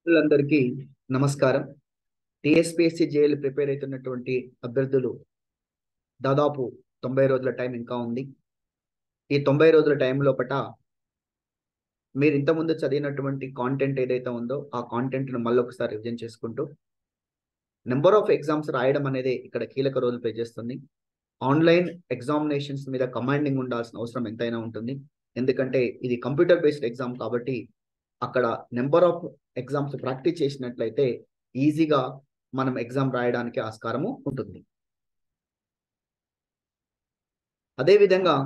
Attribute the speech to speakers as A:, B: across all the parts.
A: అందరికీ నమస్కారం TSPSC JL prepare అవుతున్నటువంటి అభ్యర్థులు దాదాపు తొంభై రోజుల టైం ఇంకా ఉంది ఈ తొంభై రోజుల టైం లోపట మీరు ఇంతకుముందు చదివినటువంటి కాంటెంట్ ఏదైతే ఉందో ఆ కాంటెంట్ను మళ్ళీ ఒకసారి రివిజన్ చేసుకుంటూ నెంబర్ ఆఫ్ ఎగ్జామ్స్ రాయడం అనేది ఇక్కడ కీలక రోల్ ప్లే చేస్తుంది ఆన్లైన్ ఎగ్జామినేషన్స్ మీద కమాండింగ్ ఉండాల్సిన అవసరం ఎంతైనా ఉంటుంది ఎందుకంటే ఇది కంప్యూటర్ బేస్డ్ ఎగ్జామ్ కాబట్టి అక్కడ నెంబర్ ఆఫ్ ఎగ్జామ్స్ ప్రాక్టీస్ చేసినట్లయితే ఈజీగా మనం ఎగ్జామ్ రాయడానికి ఆస్కారము ఉంటుంది అదేవిధంగా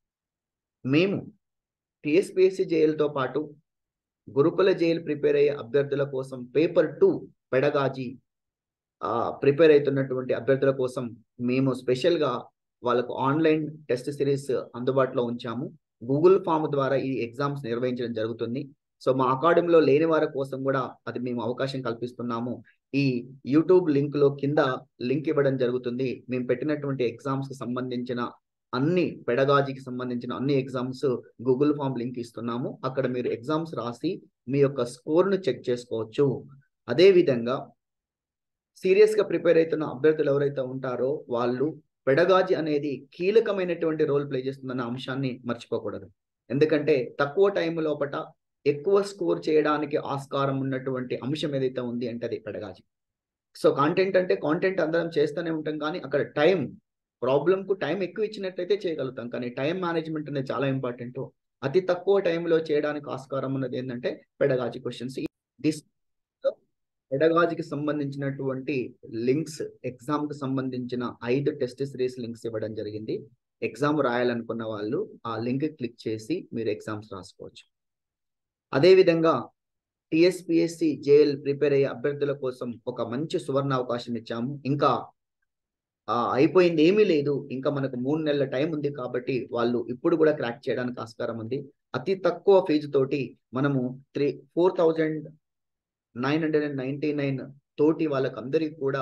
A: మేము టిఎస్పిఎస్సి జైలుతో పాటు గురుకుల జైలు ప్రిపేర్ అయ్యే అభ్యర్థుల కోసం పేపర్ టూ పెడగాజీ ప్రిపేర్ అవుతున్నటువంటి అభ్యర్థుల కోసం మేము స్పెషల్గా వాళ్ళకు ఆన్లైన్ టెస్ట్ సిరీస్ అందుబాటులో ఉంచాము గూగుల్ ఫామ్ ద్వారా ఈ ఎగ్జామ్స్ నిర్వహించడం జరుగుతుంది సో మా అకాడమీలో లేని వారి కోసం కూడా అది మేము అవకాశం కల్పిస్తున్నాము ఈ యూట్యూబ్ లింక్ లో కింద లింక్ ఇవ్వడం జరుగుతుంది మేము పెట్టినటువంటి ఎగ్జామ్స్ కి సంబంధించిన అన్ని పెడగాజీకి సంబంధించిన అన్ని ఎగ్జామ్స్ గూగుల్ ఫామ్ లింక్ ఇస్తున్నాము అక్కడ మీరు ఎగ్జామ్స్ రాసి మీ యొక్క స్కోర్ ను చెక్ చేసుకోవచ్చు అదే విధంగా సీరియస్ గా ప్రిపేర్ అవుతున్న అభ్యర్థులు ఎవరైతే ఉంటారో వాళ్ళు పెడగాజీ అనేది కీలకమైనటువంటి రోల్ ప్లే చేస్తుందన్న అంశాన్ని మర్చిపోకూడదు ఎందుకంటే తక్కువ టైం లోపట ఎక్కువ స్కోర్ చేయడానికి ఆస్కారం ఉన్నటువంటి అంశం ఏదైతే ఉంది అంటే అది పెడగాజీ సో కాంటెంట్ అంటే కాంటెంట్ అందరం చేస్తూనే ఉంటాం కానీ అక్కడ టైం ప్రాబ్లమ్ కు టైం ఎక్కువ ఇచ్చినట్లయితే చేయగలుగుతాం కానీ టైం మేనేజ్మెంట్ అనేది చాలా ఇంపార్టెంట్ అతి తక్కువ టైంలో చేయడానికి ఆస్కారం ఉన్నది ఏంటంటే పెడగాజీ క్వశ్చన్స్ దిస్ పెడగాజీకి సంబంధించినటువంటి లింక్స్ ఎగ్జామ్ కి సంబంధించిన ఐదు టెస్ట్ సిరీస్ లింక్స్ ఇవ్వడం జరిగింది ఎగ్జామ్ రాయాలనుకున్న వాళ్ళు ఆ లింక్ క్లిక్ చేసి మీరు ఎగ్జామ్స్ రాసుకోవచ్చు అదేవిధంగా టిఎస్పిఎస్సి జేఎల్ ప్రిపేర్ అయ్యే అభ్యర్థుల కోసం ఒక మంచి సువర్ణ అవకాశం ఇచ్చాము ఇంకా అయిపోయింది ఏమీ లేదు ఇంకా మనకు మూడు నెలల టైం ఉంది కాబట్టి వాళ్ళు ఇప్పుడు కూడా క్రాక్ చేయడానికి ఆస్కారం ఉంది అతి తక్కువ ఫీజు తోటి మనము three four thousand nine hundred and ninety nine తోటి వాళ్ళకందరికి కూడా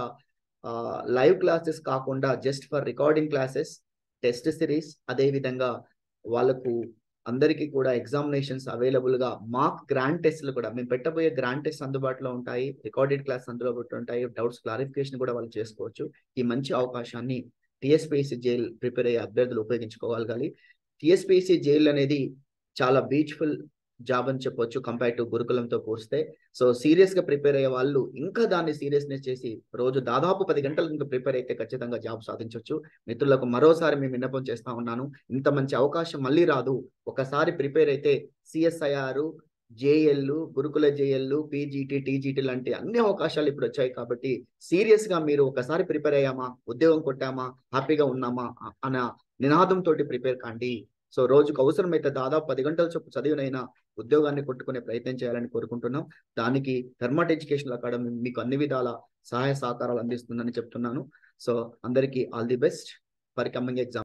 A: లైవ్ క్లాసెస్ కాకుండా just for recording classes test series అదే విధంగా వాళ్ళకు అందరికీ కూడా ఎగ్జామినేషన్స్ అవైలబుల్ గా మాక్ గ్రాండ్ టెస్ట్లు కూడా మేము పెట్టబోయే గ్రాండ్ టెస్ట్ అందుబాటులో ఉంటాయి రికార్డెడ్ క్లాస్ అందులో ఉంటాయి డౌట్స్ క్లారిఫికేషన్ కూడా వాళ్ళు చేసుకోవచ్చు ఈ మంచి అవకాశాన్ని టిఎస్పిఎస్సి జైల్ ప్రిపేర్ అయ్యే అభ్యర్థులు ఉపయోగించుకోగలగాలి టిఎస్పిఎస్సి జైల్ అనేది చాలా బ్యూటిఫుల్ జాబ్ అని చెప్పొచ్చు కంపేర్ టు గురుకులంతో పోస్తే సో సీరియస్ గా ప్రిపేర్ అయ్యే వాళ్ళు ఇంకా దాన్ని సీరియస్నెస్ చేసి రోజు దాదాపు పది గంటల ఇంకా ప్రిపేర్ అయితే ఖచ్చితంగా జాబ్ సాధించవచ్చు మిత్రులకు మరోసారి మేము విన్నపం చేస్తా ఉన్నాను ఇంత మంచి అవకాశం మళ్ళీ రాదు ఒకసారి ప్రిపేర్ అయితే CSIR JL Gurukula JL PGT TGT లాంటి అన్ని అవకాశాలు ఇప్పుడు వచ్చాయి కాబట్టి సీరియస్ గా మీరు ఒకసారి ప్రిపేర్ అయ్యామా ఉద్యోగం కొట్టామా హ్యాపీగా ఉన్నామా అన్న నినాదంతో ప్రిపేర్ కాండి సో రోజుకు అవసరమైతే దాదాపు పది గంటల చొప్పు చదివినైనా ఉద్యోగాన్ని కొట్టుకునే ప్రయత్నం చేయాలని కోరుకుంటున్నాం దానికి ధర్మాట్ ఎడ్యుకేషన్ అకాడమీ మీకు అన్ని విధాల సహాయ సహకారాలు అందిస్తుందని చెప్తున్నాను సో అందరికీ all the best for coming exam